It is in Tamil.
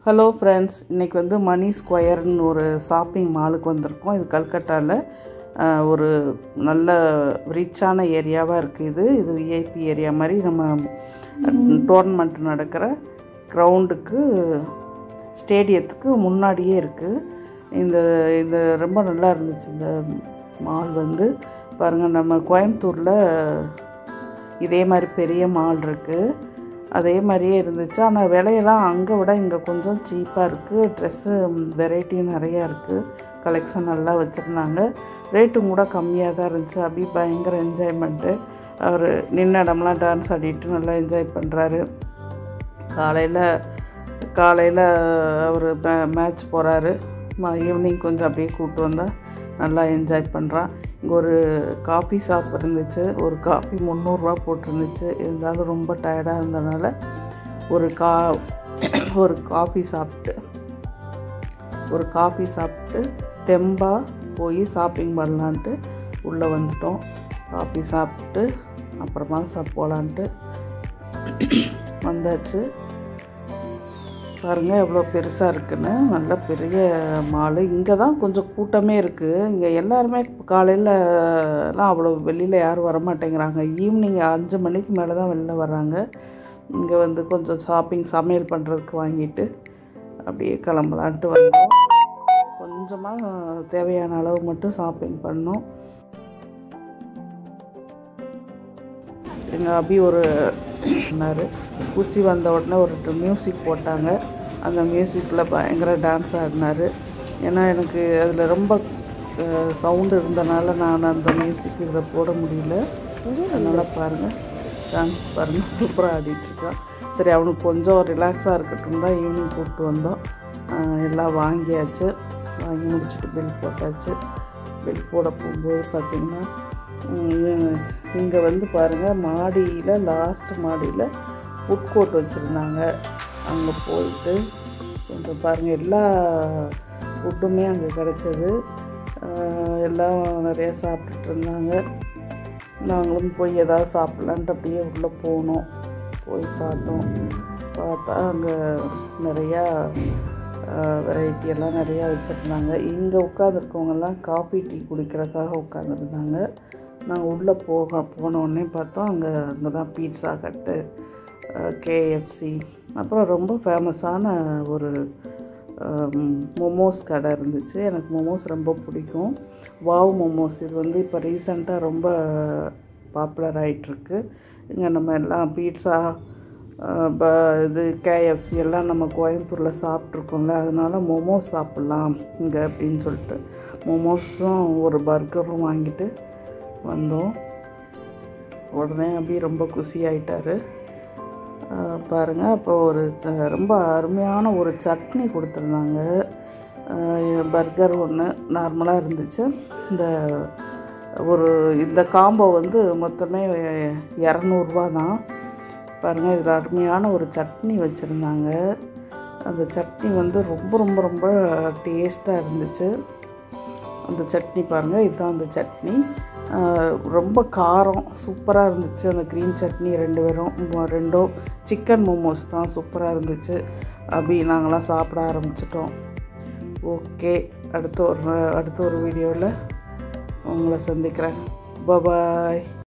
ஹலோ ஃப்ரெண்ட்ஸ் இன்றைக்கி வந்து மணி ஸ்கொயர்னு ஒரு ஷாப்பிங் மாலுக்கு வந்திருக்கோம் இது கல்கட்டாவில் அஹ், ஒரு நல்ல ரிச்சான ஏரியாவாக இருக்குது இது இது விஐபி ஏரியா மாதிரி நம்ம டோர்னமெண்ட் நடக்கிற கிரவுண்டுக்கு ஸ்டேடியத்துக்கு முன்னாடியே இருக்குது இந்த இந்த ரொம்ப நல்லா இருந்துச்சு இந்த மால் வந்து பாருங்கள் நம்ம கோயம்புத்தூரில் இதே மாதிரி பெரிய மால் இருக்குது அதே மாதிரியே இருந்துச்சு ஆனால் விலையெல்லாம் அங்கே விட இங்கே கொஞ்சம் சீப்பாக இருக்குது ட்ரெஸ்ஸு வெரைட்டியும் நிறையா இருக்குது கலெக்ஷன் நல்லா வச்சுருந்தாங்க ரேட்டும் கூட கம்மியாக தான் இருந்துச்சு அபி பயங்கர என்ஜாய்மெண்ட்டு அவர் நின்ன இடம்லாம் டான்ஸ் ஆடிட்டு நல்லா என்ஜாய் பண்ணுறாரு காலையில் காலையில் அவர் மே மேட்ச் போகிறாரு ஈவினிங் கொஞ்சம் அப்படியே கூப்பிட்டு வந்தால் நல்லா என்ஜாய் பண்ணுறான் இங்கே ஒரு காஃபி ஷாப் இருந்துச்சு ஒரு காஃபி முந்நூறுரூவா போட்டிருந்துச்சு இருந்தாலும் ரொம்ப டயர்டாக இருந்தனால ஒரு கா ஒரு காஃபி சாப்பிட்டு ஒரு காஃபி சாப்பிட்டு தெம்பா போய் ஷாப்பிங் பண்ணலான்ட்டு உள்ளே வந்துட்டோம் காஃபி சாப்பிட்டு அப்புறமா சாப் போகலான்ட்டு வந்தாச்சு பாருங்கள் எவ்வளோ பெருசாக இருக்குன்னு நல்ல பெரிய மாலு இங்கே தான் கொஞ்சம் கூட்டமே இருக்குது இங்கே எல்லாருமே காலையிலலாம் அவ்வளோ வெளியில் யாரும் வர மாட்டேங்கிறாங்க ஈவினிங் அஞ்சு மணிக்கு மேலே தான் வெளில வர்றாங்க இங்கே வந்து கொஞ்சம் ஷாப்பிங் சமையல் பண்ணுறதுக்கு வாங்கிட்டு அப்படியே கிளம்பலான்ட்டு வந்தோம் கொஞ்சமாக தேவையான அளவு மட்டும் ஷாப்பிங் பண்ணோம் எங்கள் அபி ஒரு சொன்னார் குசி வந்த உடனே ஒரு மியூசிக் போட்டாங்க அந்த மியூசிக்கில் பயங்கர டான்ஸ் ஆடினார் ஏன்னா எனக்கு அதில் ரொம்ப சவுண்டு இருந்தனால நான் அந்த மியூசிக் இதில் போட முடியல அதனால் பாருங்கள் டான்ஸ் பாருங்கள் சூப்பராக ஆடிட்டுருக்கான் சரி அவனுக்கு கொஞ்சம் ரிலாக்ஸாக இருக்கட்டும் தான் ஈவினிங் கூப்பிட்டு வந்தோம் ஆஹ் எல்லாம் வாங்கியாச்சு வாங்கி முடிச்சுட்டு பில் போட்டாச்சு பில் போட போகும்போது பார்த்திங்கன்னா இங்கே வந்து பாருங்கள் மாடியில் லாஸ்ட் மாடியில் ஃபுட் கோர்ட் வச்சுருந்தாங்க அங்கே போயிட்டு கொஞ்சம் பாருங்கள் எல்லா ஃபுட்டுமே அங்கே கிடச்சது எல்லாம் நிறையா சாப்பிட்டுட்டு இருந்தாங்க நாங்களும் போய் ஏதாவது சாப்பிட்லான்ட்டு அப்படியே உள்ளே போனோம் போய் பார்த்தோம் பார்த்தா அங்கே நிறையா வெரைட்டி எல்லாம் நிறையா வச்சுருந்தாங்க இங்கே உட்காந்துருக்கவங்கெல்லாம் காஃபி டீ குடிக்கிறதுக்காக உட்காந்துருந்தாங்க நாங்கள் உள்ளே போக போனோடனே பார்த்தோம் அங்கே அங்கே தான் பீட்சா கட்டு கேஎஃப்சி அப்புறம் ரொம்ப ஃபேமஸான ஒரு மொமோஸ் கடை இருந்துச்சு எனக்கு மொமோஸ் ரொம்ப பிடிக்கும் வாவ் மொமோஸ் இது வந்து இப்போ ரீசண்டாக ரொம்ப பாப்புலர் ஆகிட்டுருக்கு இங்கே நம்ம எல்லாம் பீட்சா ப இது கேஎஃப்சி எல்லாம் நம்ம கோயம்புத்தூரில் சாப்பிட்ருக்கோம்ல அதனால மொமோஸ் சாப்பிட்லாம் இங்கே அப்படின்னு சொல்லிட்டு மொமோஸும் ஒரு பர்கரும் வாங்கிட்டு வந்தோம் உடனே அப்படியே ரொம்ப குஷி ஆயிட்டாரு பாருங்கள் அப்போ ஒரு ச- ரொம்ப அருமையான ஒரு சட்னி கொடுத்துருந்தாங்க பர்கர் ஒன்று நார்மலாக இருந்துச்சு இந்த ஒரு இந்த காம்போ வந்து மொத்தமே இரநூறுபா தான் பாருங்கள் இதில் அருமையான ஒரு சட்னி வச்சுருந்தாங்க அந்த சட்னி வந்து ரொம்ப ரொம்ப ரொம்ப டேஸ்ட்டாக இருந்துச்சு அந்த சட்னி பாருங்கள் இதுதான் அந்த சட்னி ஆஹ் ரொம்ப காரம் சூப்பராக இருந்துச்சு அந்த க்ரீன் சட்னி ரெண்டு பேரும் மொ- ரெண்டும் சிக்கன் மோமோஸ் தான் சூப்பராக இருந்துச்சு அப்படி நாங்களாம் சாப்பிட ஆரம்பிச்சிட்டோம் ஓகே அடுத்த ஒரு அடுத்த ஒரு வீடியோவில் உங்களை சந்திக்கிறேன் பபாய்